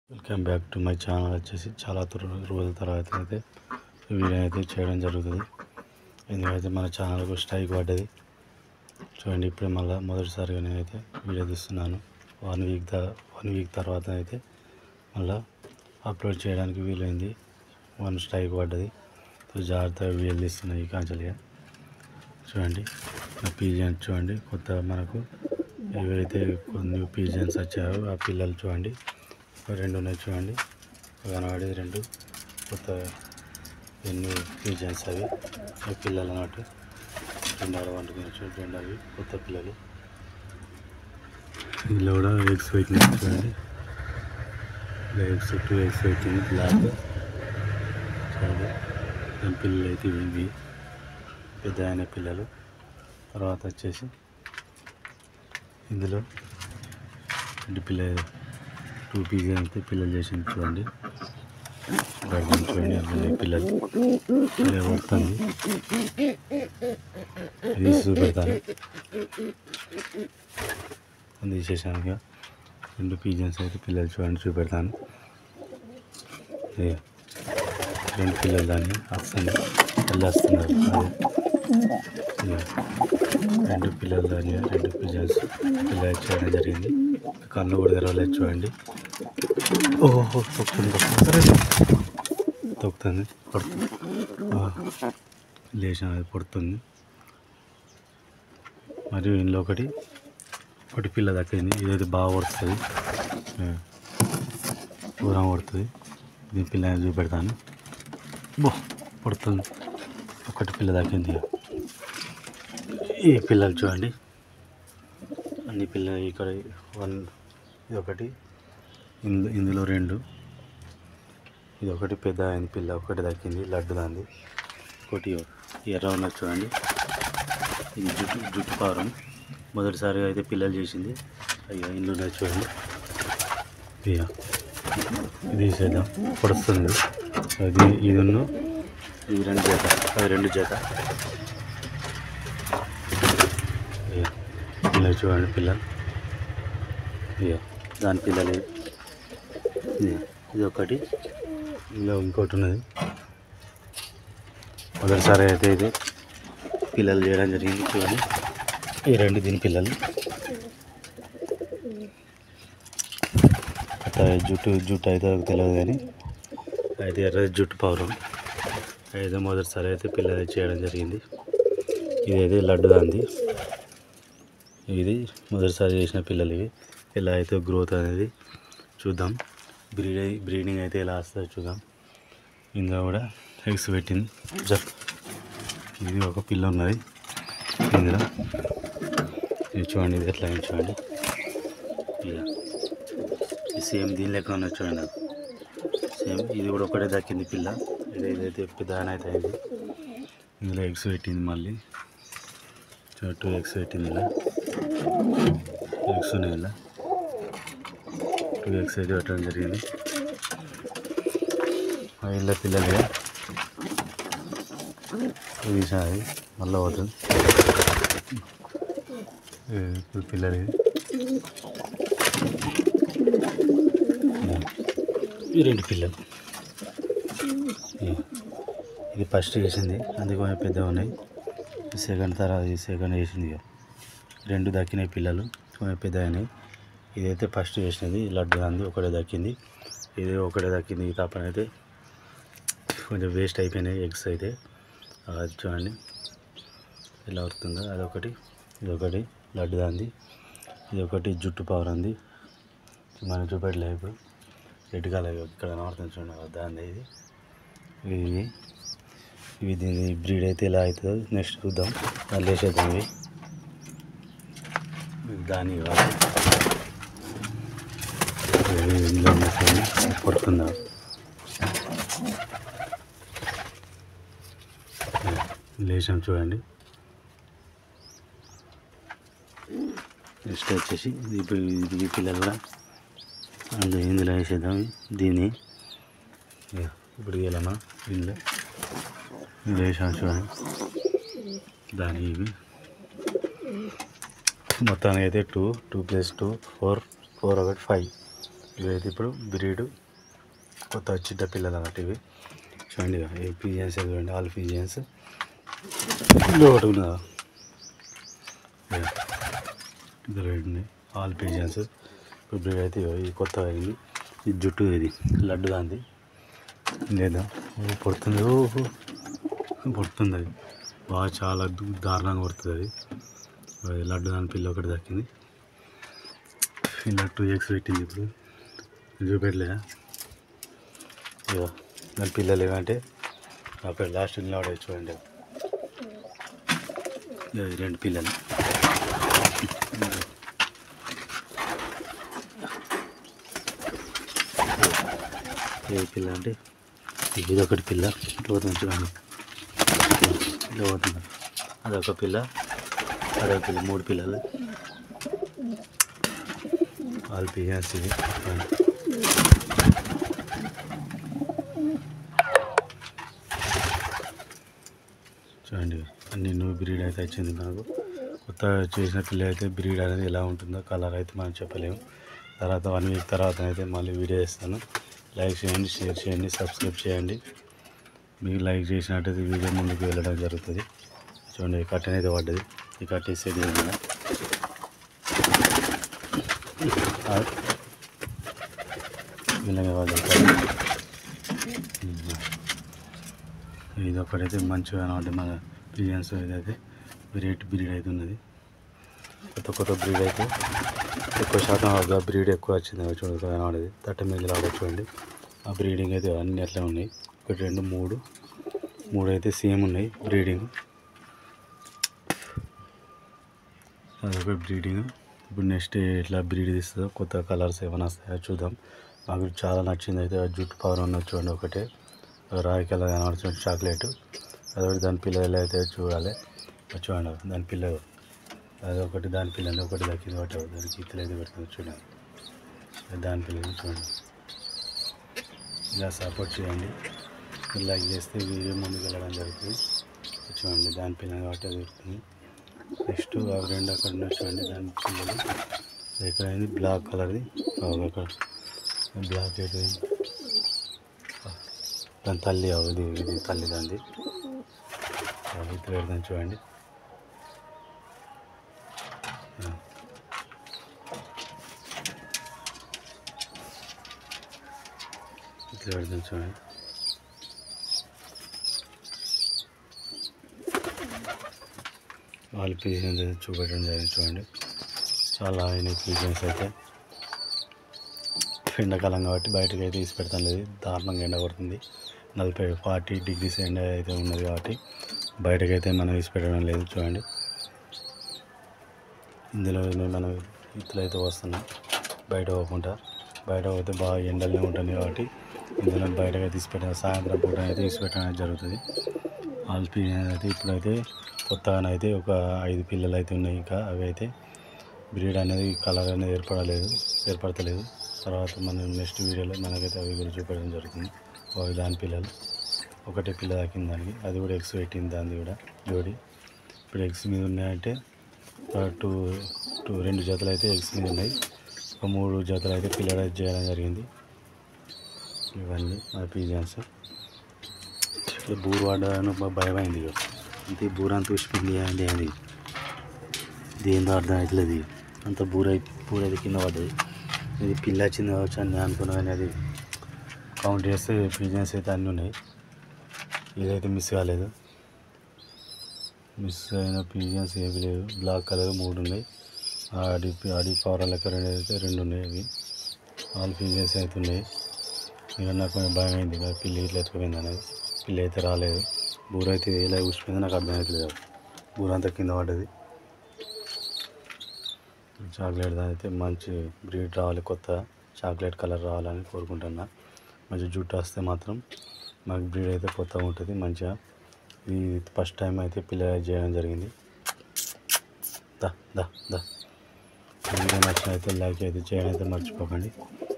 Welcome back to my channel వచ్చేసి చాలా తురు- రోజుల తర్వాత అయితే వీడియో అయితే చేయడం జరుగుతుంది ఎందుకైతే మన ఛానల్కు స్ట్రైక్ పడ్డది చూడండి ఇప్పుడే మళ్ళీ మొదటిసారిగా నేనైతే వీడియో తీస్తున్నాను one week the one week తర్వాత అయితే మళ్ళీ అప్లోడ్ చేయడానికి వీలైంది వన్ స్ట్రైక్ పడ్డది సో జాగ్రత్తగా వీడియో తీస్తున్నాయి కాంచలిగా చూడండి నా పీజియన్స్ చూడండి కొత్త మనకు ఏవైతే కొన్ని పీజియన్స్ వచ్చాయో ఆ పిల్లలు చూడండి ఒక రెండు ఉన్నాయి చూడండి కనబడి రెండు కొత్త ఎన్ని పీజియన్స్ అవి ఆ పిల్లలు అన్నట్టు రెండు ఆడ వండుకుని చూడండి రెండు అవి కొత్త పిల్లలు ఇందులో కూడా ఎగ్స్ పెట్టినాయి చూడండి ఇలా ఎగ్స్ టూ ఎగ్స్ పెట్టింది బ్లాక్ చూడండి దాని పిల్లలు అయితే ఇవి ఇవి పెద్ద అయిన పిల్లలు తర్వాత వచ్చేసి ఇందులో రెండు పిల్ల టూ పీజీ అయితే పిల్లలు చేసింది చూడండి గర్భం చూడండి అందులో పిల్లలు ఇలా పడుతుంది ఇది చూపెడతాను అది తీసేసాను ఇక రెండు పీజన్స్ అయితే పిల్లలు చూడండి చూపెడతాను ఇదిగో. రెండు పిల్లలు దాన్ని వస్తుంది వెళ్ళొస్తున్నారు అదే ఇదిగో. రెండు పిల్లలు దాన్ని రెండు పిల్లలు పిల్లలు చేయడం జరిగింది కన్ను కూడా తెరవలేదు చూడండి ఓహో తొక్కుతుంది తొక్కుతుంది తొక్కుతుంది పడుతుంది లేచిన అది పడుతుంది మరియు ఇందులో ఒకటి ఒకటి పిల్ల దక్కింది ఇదైతే బాగా పడుతుంది దూరం పడుతుంది దీని పిల్లని చూపెడతాను బో పడుతుంది ఒకటి పిల్ల దక్కింది ఈ పిల్లలు చూడండి అన్ని పిల్లలు ఇక్కడ వన్ ఇది ఒకటి ఇందు ఇందులో రెండు ఇది ఒకటి పెద్ద అయిన పిల్ల ఒకటి దక్కింది లడ్డు దాంది ఒకటి ఎర్ర ఉన్నది చూడండి ఇది జుట్టు జుట్టు పారం మొదటిసారిగా అయితే పిల్లలు చేసింది అయ్యో ఇందులో ఉన్నది చూడండి ఇయ్య. ఇది చేద్దాం పొడుస్తుంది అది ఇది ఉన్ను ఇది రెండు జత అది రెండు జత ఇయ్య. ఇలా చూడండి పిల్లలు ఇక దాని పిల్లలు ఇవి. ఇదిగో. ఇది ఒకటి ఇందులో ఇంకోటి ఉన్నది మొదటిసారి అయితే ఇది పిల్లలు చేయడం జరిగింది చూడండి ఈ రెండు దీని పిల్లలు అట్లా జుట్టు జుట్టు అయితే తెలియదు కానీ అయితే ఎర్ర జుట్టు పౌరం అయితే మొదటిసారి అయితే పిల్లలు చేయడం జరిగింది ఇదైతే లడ్డు దాంది ఇది మొదటిసారి చేసిన పిల్లలు ఇవి ఎలా అయితే గ్రోత్ అనేది చూద్దాం బ్రీడ్ బ్రీడింగ్ అయితే ఎలా వస్తుందో చూద్దాం ఇందులో కూడా ఎగ్స్ పెట్టింది జర్ ఇది ఒక పిల్ల ఉన్నది ఇందులో ఇది చూడండి ఇది ఎట్లా అయింది చూడండి ఇలా ఇది సేమ్ దీని లెక్క ఉన్నది చూడండి నాకు సేమ్ ఇది కూడా ఒకటే దక్కింది పిల్ల ఇది ఇదైతే పెద్ద అయితే అయింది ఇందులో ఎగ్స్ పెట్టింది మళ్ళీ టూ ఎగ్స్ పెట్టింది ఇలా ఎగ్స్ ఉన్నాయి ఇలా టూ ఎగ్స్ అయితే పెట్టడం జరిగింది ఆ ఇళ్ళ పిల్లలే ఇది సారి మళ్ళీ పోతుంది ఇది ఇప్పుడు పిల్లలు ఇది. ఈ రెండు పిల్లలు ఇది. ఇది ఫస్ట్ వేసింది అందుకు కొంచెం పెద్దగా ఉన్నాయి సెకండ్ తర్వాత ఈ సెకండ్ వేసింది ఇక. రెండు దక్కినాయి పిల్లలు కొంచెం పెద్ద అయినాయి ఇదైతే ఫస్ట్ వేసినది లడ్డు అంది ఒకటే దక్కింది ఇది ఒకటే దక్కింది ఈ తప్పన అయితే కొంచెం వేస్ట్ అయిపోయినాయి ఎగ్స్ అయితే అది చూడండి ఎలా అవుతుందో అదొకటి ఇదొకటి లడ్డు దాంది ఇది ఒకటి జుట్టు పవర్ ఉంది మనం చూపెట్టలేదు ఇప్పుడు రెడ్ కలర్ ఇక్కడ కనబడుతుంది చూడండి దాంది ఇది ఇది ఇవి దీని బ్రీడ్ అయితే ఎలా అవుతుందో నెక్స్ట్ చూద్దాం మళ్ళీ వేసేద్దాం ఇవి దాని కాదు ఇది ఇందులో ఉన్న పడుతుందా లేచాం చూడండి నెక్స్ట్ వచ్చేసి ఇది ఇప్పుడు ఇది ఈ పిల్లలు కూడా అందులో ఇందులో వేసేద్దాం దీన్ని ఇక ఇప్పుడు వెళ్ళమా ఇందులో ఇందులో వేసాం చూడండి దాని ఇవి మొత్తానికి అయితే two two plus two four four ఒకటి ఫైవ్ ఇవైతే ఇప్పుడు బ్రీడ్ కొత్త చిన్న పిల్లలు అన్నట్టు ఇవి చూడండి ఇక ఈ పీజియన్స్ చూడండి ఆల్ పీజియన్స్ ఇల్లు ఒకటి ఉన్నదా ఇక ఇది రైడ్ ఉంది ఆల్ పీజియన్స్ ఇప్పుడు బ్రీడ్ అయితే ఇగో ఇది కొత్తగా అయింది ఇది జుట్టు ఇది లడ్డు దాంది లేదా ఓ పడుతుంది ఓహో పడుతుంది అది బాగా చాలా దు- దారుణంగా పడుతుంది అది అది లడ్డు దాని పిల్ల ఒకటి దక్కింది ఇలా టూ ఎక్స్ పెట్టింది ఇప్పుడు చూపెట్టలేదా ఇక దాని పిల్లలు ఏమంటే అక్కడ లాస్ట్ నిలబడే చూడండి ఇక ఈ రెండు పిల్లలు ఏ పిల్ల అంటే ఇది ఒకటి పిల్ల ఇట్లా పోతుంది చూడండి ఇట్లా పోతుంది అదొక పిల్ల అదొక పిల్ల మూడు పిల్లలు వాళ్ళు పిల్లలు ఇది చూడండి అన్ని న్యూ బ్రీడ్ అయితే వచ్చింది నాకు కొత్త చేసిన పిల్ల అయితే బ్రీడ్ అనేది ఎలా ఉంటుందో కలర్ అయితే మనం చెప్పలేము తర్వాత వన్ వీక్ తర్వాత అయితే మళ్ళీ వీడియో చేస్తాను లైక్ చేయండి షేర్ చేయండి సబ్స్క్రైబ్ చేయండి మీకు లైక్ చేసినట్టయితే వీడియో ముందుకు వెళ్ళడం జరుగుతుంది చూడండి ఈ కట్టెన్ అయితే పడ్డది ఈ కట్టేసేది ఏం కదా విలంగా పడ్డది ఇది ఒకటైతే మంచిగా అనమాట మన బిర్యాన్స్ ఇదైతే బ్రీడ్ బ్రీడ్ అయితే ఉన్నది కొత్త కొత్త బ్రీడ్ అయితే ఎక్కువ శాతం ఒక బ్రీడ్ ఎక్కువ వచ్చింది అవి చూడండి కనబడేది తట్ట మీద రావడం చూడండి ఆ బ్రీడింగ్ అయితే అన్నీ అట్లా ఉన్నాయి ఒకటి రెండు మూడు మూడు అయితే సేమ్ ఉన్నాయి బ్రీడింగ్ అదొక బ్రీడింగ్ ఇప్పుడు నెక్స్ట్ ఎట్లా బ్రీడ్ తీస్తుందో కొత్త కలర్స్ ఏమైనా వస్తాయో చూద్దాం నాకు చాలా నచ్చింది అయితే ఆ జుట్టు పవర్ ఉన్న చూడండి ఒకటే రాయి కలర్ కనబడుతుంది చాక్లెట్ అదొకటి దాని పిల్లలు అయితే చూడాలి అది చూడండి దాని పిల్ల అదొకటి దాని పిల్లలు ఒకటి దక్కింది ఒకటి దానికి ఇత్తలు అయితే పెడుతుంది చూడండి అది దాని పిల్లలు చూడండి ఇలా సపోర్ట్ చేయండి లైక్ చేస్తే వీడియో ముందుకు వెళ్ళడం జరుగుతుంది చూడండి దాని పిల్లలు కాబట్టి అది దొరుకుతుంది నెక్స్ట్ అవి రెండు అక్కడ ఉన్నాయి చూడండి దాని పిల్లలు ఇక్కడ అయింది బ్లాక్ కలర్ది అవి అక్కడ బ్లాక్ అయితే దాని తల్లి అవి ఇది ఇది తల్లి దాన్ని ఇది పెడతాను చూడండి ఆ. ఇట్లా పెడతాను చూడండి వాళ్ళు పీజన్స్ అయితే చూపెట్టడం జరిగింది చూడండి చాలా అయినాయి పీజన్స్ అయితే ఎండాకాలం కాబట్టి బయటకు అయితే తీసి పెడతాం లేదు దారుణంగా ఎండ కొడుతుంది నలభై ఫార్టీ డిగ్రీస్ ఎండ అయితే ఉన్నది కాబట్టి బయటకైతే మనం తీసి పెట్టడం లేదు చూడండి ఇందులో మనం ఇత్తులు అయితే వస్తున్నాం బయట పోకుండా బయట పోతే బాగా ఎండలనే ఉంటుంది కాబట్టి ఇందులో బయటగా తీసి పెట్టడం సాయంత్రం పూట అయితే తీసి పెట్టడం జరుగుతుంది ఆల్పి అయితే ఇప్పుడైతే కొత్తగానైతే ఒక ఐదు పిల్లలు అయితే ఉన్నాయి ఇంకా అవి అయితే బ్రీడ్ అనేది కలర్ అనేది ఏర్పడలేదు ఏర్పడతలేదు తర్వాత మనం నెక్స్ట్ వీడియోలో మనకైతే అవి కూడా చూపించడం జరుగుతుంది అవి దాని పిల్లలు ఒకటే పిల్ల దాకింది దానికి అది కూడా ఎగ్స్ పెట్టింది దాన్ని కూడా జోడి ఇప్పుడు ఎగ్స్ మీద ఉన్నాయంటే ఒక టూ టూ రెండు జతలు అయితే ఎగ్స్ మీద ఉన్నాయి ఒక మూడు జతలు అయితే పిల్లలు అయితే చేయడం జరిగింది ఇవన్నీ మా పీజియన్స్ ఇట్లా బూరు వాడడానికి బాగా భయమైంది ఇక అంతే బూర అంత ఉసిపోయింది అండి అది ఇది ఏందో అర్థం అవుతలేదు ఇక. అంత బూర బూర అయితే కింద పడ్డది ఇది పిల్ల వచ్చింది కావచ్చు అని నేను అనుకున్నా కానీ అది కౌంట్ చేస్తే పీజియన్స్ అయితే అన్నీ ఉన్నాయి ఇదైతే మిస్ కాలేదు మిస్ అయిన పీజియన్స్ ఏవి లేవు బ్లాక్ కలర్ మూడు ఉన్నాయి ఆడి ఆడి పవర్ లెక్క రెండు అయితే రెండు ఉన్నాయి అవి ఆల్ పీజియన్స్ అయితే ఉన్నాయి ఇక నాకు కొంచెం భయం అయింది ఇక పిల్లి ఇట్లా ఎత్తుకుపోయింది అనేది పిల్లి అయితే రాలేదు బూర అయితే ఎలా కూసిపోయిందో నాకు అర్థం అవుతలేదు బూర అంతా కింద పడ్డది చాక్లెట్ దాని అయితే మంచి బ్రీడ్ రావాలి కొత్త చాక్లెట్ కలర్ రావాలని కోరుకుంటున్నా మంచి జుట్టు వస్తే మాత్రం మాకు బ్రీడ్ అయితే కొత్తగా ఉంటుంది మంచిగా ఇది ఫస్ట్ టైం అయితే పిల్లలు చేయడం జరిగింది దా దా దా వీడియో నచ్చినైతే లైక్ అయితే చేయడం అయితే మర్చిపోకండి